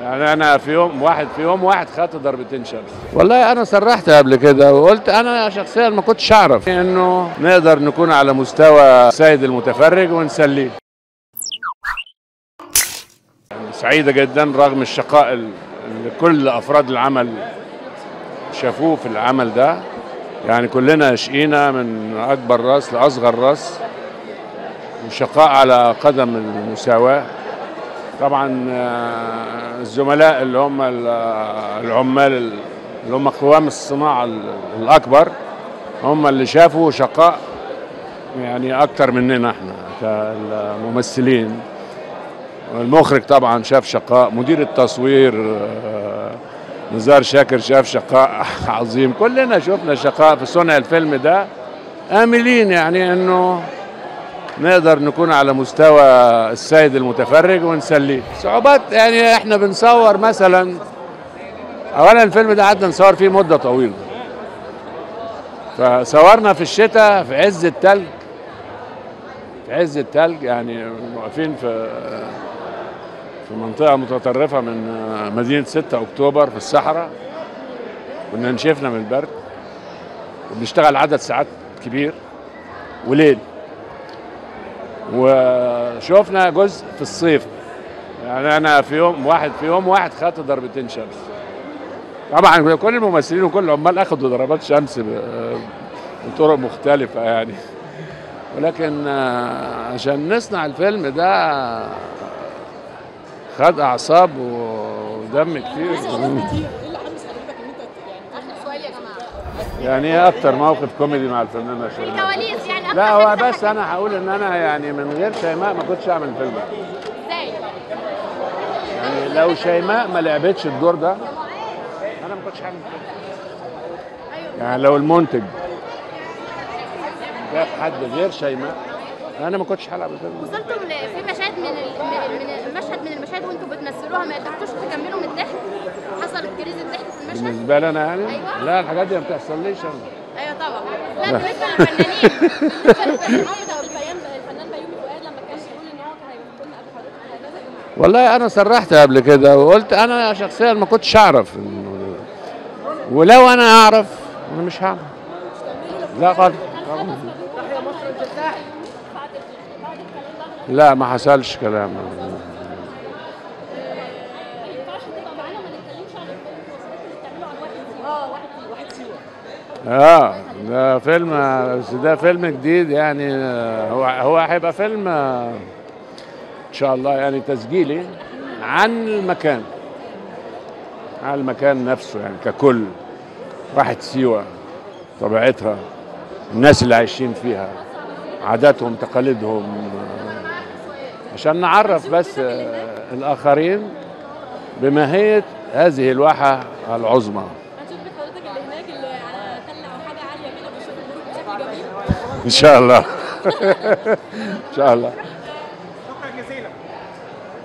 يعني انا في يوم واحد في يوم واحد خدت ضربتين شمس والله انا صرحت قبل كده وقلت انا شخصيا ما كنتش اعرف انه نقدر نكون على مستوى السيد المتفرج ونسليه سعيدة جدا رغم الشقاء اللي كل افراد العمل شافوه في العمل ده يعني كلنا شقينا من اكبر راس لاصغر راس وشقاء على قدم المساواة طبعا آه، الزملاء اللي هم ال- العمال اللي هم قوام الصناعة ال- الأكبر هم اللي شافوا شقاء يعني أكتر مننا احنا كالممثلين المخرج طبعا شاف شقاء مدير التصوير آه، نزار شاكر شاف شقاء عظيم كلنا شفنا شقاء في صنع الفيلم ده آملين يعني انه نقدر نكون على مستوى السيد المتفرج ونسليه صعوبات يعني احنا بنصور مثلا اولا الفيلم ده قعدنا نصور فيه مده طويله فصورنا في الشتاء في عز التلج في عز التلج يعني واقفين في في منطقه متطرفه من مدينه 6 اكتوبر في الصحراء كنا نشفنا من البرد وبنشتغل عدد ساعات كبير وليل وشوفنا جزء في الصيف يعني انا في يوم واحد في يوم واحد خدت ضربتين شمس طبعا كل الممثلين وكل العمال اخذوا ضربات شمس ب- بطرق مختلفه يعني ولكن آه، عشان نصنع الفيلم ده خد اعصاب ودم كتير ايه اللي حمس حضرتك ان انت يعني اخر سؤال يا جماعه يعني ايه اكتر موقف كوميدي مع الفنانه شيماء الكواليس يعني اكتر لا هو حاجة بس انا هقول ان انا يعني من غير شيماء ما كنتش اعمل الفيلم ده. ازاي يعني لو شيماء ما لعبتش الدور ده انا ما كنتش هعمل كده يعني لو المنتج جاب حد غير شيماء انا ما كنتش هلعب الفيلم ده. وصلتم ل- في مشاهد من ال- من من المشهد من المشاهد وانتوا بتمثلوها ما قدرتوش تكملوا من الضحك حصل كريز الضحك في المشهد بالنسبه لي انا يعني أيوة. لا الحاجات دي ما بتحصليش انا ايوه طبعا لا بالنسبه للفنانين بالنسبه للفنان الفنان بيومي فؤاد لما كان بيقول ان هو كان هيكون قبل حضرتك هكذا والله انا صرحت قبل كده وقلت انا شخصيا ما كنتش اعرف إنه ولو انا اعرف انا مش هعمل لا خالص لا ما حصلش كلام ما ينفعش تبقى معانا ما نتكلمش عن الفيلم والوثائقي اللي بتعمله عن واحد سيوه اه واحد واحد سيوه اه ده فيلم بس ده فيلم جديد يعني آه، هو هو هيبقى فيلم آه، ان شاء الله يعني تسجيلي عن المكان عن المكان نفسه يعني ككل واحد سيوة طبيعتها الناس اللي عايشين فيها عاداتهم تقاليدهم آه، عشان نعرف بس آه، الآخرين بماهية هذه الواحة العظمى هنشوف بيت حضرتك اللي هناك اللي على تله او حاجه عاليه كده بنشوف الغروب بشكل جميل ان شاء الله ان شاء الله